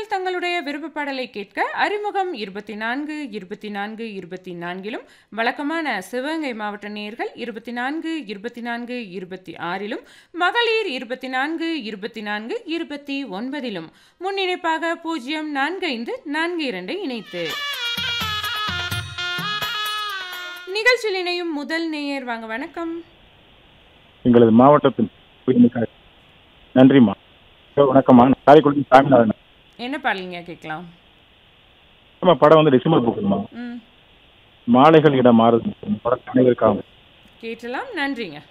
நேயர்கள் தங்களுடைய விருப்ப பாடலை கேட்க அறிமுகம் இருபத்தி நான்கு இருபத்தி நான்கு இருபத்தி நான்கிலும் வழக்கமான சிவகங்கை மாவட்ட நேயர்கள் இருபத்தி நான்கு இருபத்தி நான்கு இருபத்தி ஆறிலும் மகளிர் இருபத்தி நான்கு இருபத்தி நான்கு இருபத்தி ஒன்பதிலும் முன்னிணைப்பாக பூஜ்ஜியம் நான்கு ஐந்து நான்கு இரண்டை இணைத்து நிகழ்ச்சியில் இணையும் முதல் நேயர் வாங்க வணக்கம் எங்களது மாவட்டத்தின் உரிமைக்காக நன்றிம்மா ஹலோ, வணக்கம்மா நான் காரைக்குடி சாமிநாதன் என்ன பாடலிங்க கேட்கலாம் நம்ம படம் வந்து டிசம்பர் புக்குமா ம் மாலைகள் இடம் மாறுது படம் அனைவருக்காக கேட்டலாம் நன்றிங்க